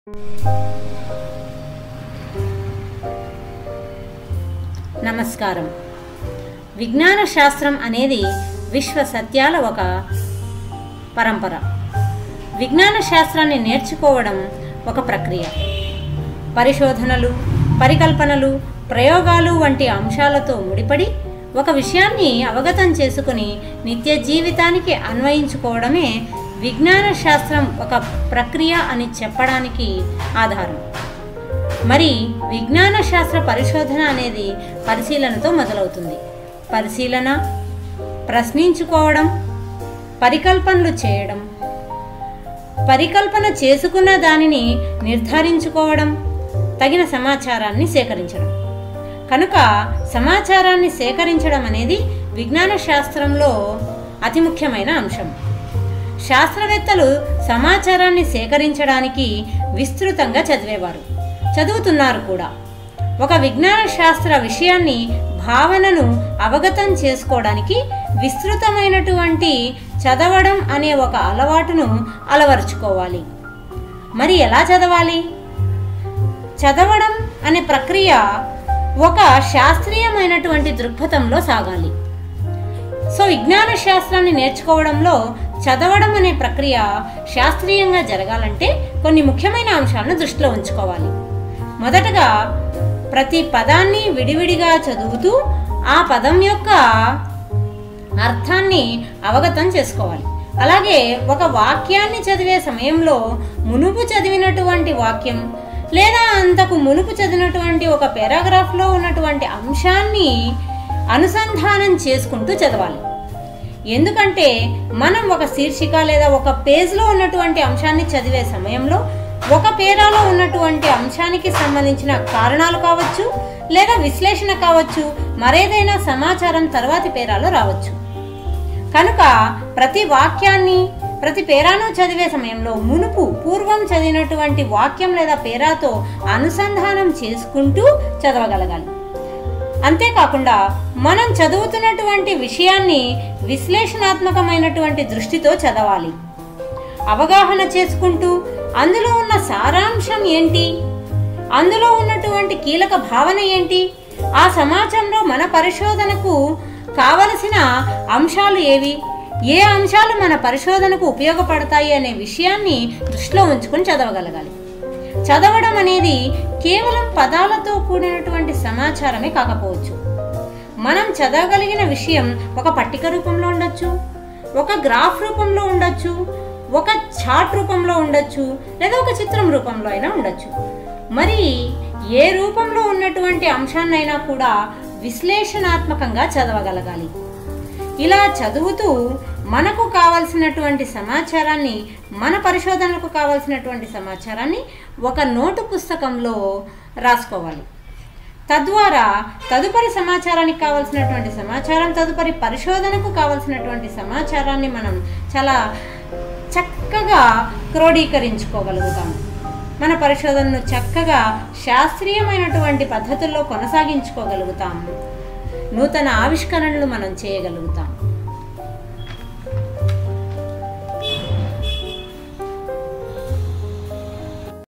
నమస్కారం విజ్ఞాన శాస్త్రం అనేది విశ్వ సత్యాల ఒక పరంపర విజ్ఞాన శాస్త్రాన్ని నేర్చుకోవడం ఒక ప్రక్రియ పరిశోధనలు పరికల్పనలు ప్రయోగాలు వంటి అంశాలతో ముడిపడి ఒక విషయాన్ని అవగతం చేసుకుని నిత్య జీవితానికి అన్వయించుకోవడమే విజ్ఞాన శాస్త్రం ఒక ప్రక్రియ అని చెప్పడానికి ఆధారం మరి విజ్ఞాన శాస్త్ర పరిశోధన అనేది పరిశీలనతో మొదలవుతుంది పరిశీలన ప్రశ్నించుకోవడం పరికల్పనలు చేయడం పరికల్పన చేసుకున్న దానిని నిర్ధారించుకోవడం తగిన సమాచారాన్ని సేకరించడం కనుక సమాచారాన్ని సేకరించడం అనేది విజ్ఞాన శాస్త్రంలో అతి ముఖ్యమైన అంశం శాస్త్రవేత్తలు సమాచారాన్ని సేకరించడానికి విస్తృతంగా చదివేవారు చదువుతున్నారు కూడా ఒక విజ్ఞాన శాస్త్ర విషయాన్ని భావనను అవగతం చేసుకోవడానికి విస్తృతమైనటువంటి చదవడం అనే ఒక అలవాటును అలవరుచుకోవాలి మరి ఎలా చదవాలి చదవడం అనే ప్రక్రియ ఒక శాస్త్రీయమైనటువంటి దృక్పథంలో సాగాలి సో విజ్ఞాన శాస్త్రాన్ని నేర్చుకోవడంలో చదవడం అనే ప్రక్రియ శాస్త్రీయంగా జరగాలంటే కొన్ని ముఖ్యమైన అంశాలను దృష్టిలో ఉంచుకోవాలి మొదటగా ప్రతి పదాన్ని విడివిడిగా చదువుతూ ఆ పదం యొక్క అర్థాన్ని అవగతం చేసుకోవాలి అలాగే ఒక వాక్యాన్ని చదివే సమయంలో మునుపు చదివినటువంటి వాక్యం లేదా అంతకు మునుపు చదివినటువంటి ఒక పారాగ్రాఫ్లో ఉన్నటువంటి అంశాన్ని అనుసంధానం చేసుకుంటూ చదవాలి ఎందుకంటే మనం ఒక శీర్షిక లేదా ఒక పేజ్లో ఉన్నటువంటి అంశాన్ని చదివే సమయంలో ఒక పేరాలో ఉన్నటువంటి అంశానికి సంబంధించిన కారణాలు కావచ్చు లేదా విశ్లేషణ కావచ్చు మరేదైనా సమాచారం తర్వాతి పేరాలో రావచ్చు కనుక ప్రతి వాక్యాన్ని ప్రతి పేరాను చదివే సమయంలో మునుపు పూర్వం చదివినటువంటి వాక్యం లేదా పేరాతో అనుసంధానం చేసుకుంటూ చదవగలగాలి అంతేకాకుండా మనం చదువుతున్నటువంటి విషయాన్ని విశ్లేషణాత్మకమైనటువంటి దృష్టితో చదవాలి అవగాహన చేసుకుంటూ అందులో ఉన్న సారాంశం ఏంటి అందులో ఉన్నటువంటి కీలక భావన ఏంటి ఆ సమాజంలో మన పరిశోధనకు కావలసిన అంశాలు ఏవి ఏ అంశాలు మన పరిశోధనకు ఉపయోగపడతాయి అనే విషయాన్ని దృష్టిలో ఉంచుకొని చదవగలగాలి చదవడం అనేది కేవలం పదాలతో కూడినటువంటి సమాచారమే కాకపోవచ్చు మనం చదవగలిగిన విషయం ఒక పట్టిక రూపంలో ఉండొచ్చు ఒక గ్రాఫ్ రూపంలో ఉండొచ్చు ఒక చార్ట్ రూపంలో ఉండొచ్చు లేదా ఒక చిత్రం రూపంలో అయినా ఉండొచ్చు మరి ఏ రూపంలో ఉన్నటువంటి అంశాన్నైనా కూడా విశ్లేషణాత్మకంగా చదవగలగాలి ఇలా చదువుతూ మనకు కావలసినటువంటి సమాచారాన్ని మన పరిశోధనలకు కావలసినటువంటి సమాచారాన్ని ఒక నోటు పుస్తకంలో రాసుకోవాలి తద్వారా తదుపరి సమాచారానికి కావలసినటువంటి సమాచారం తదుపరి పరిశోధనకు కావలసినటువంటి సమాచారాన్ని మనం చాలా చక్కగా క్రోడీకరించుకోగలుగుతాము మన పరిశోధనను చక్కగా శాస్త్రీయమైనటువంటి పద్ధతుల్లో కొనసాగించుకోగలుగుతాము నూతన ఆవిష్కరణలు మనం చేయగలుగుతాం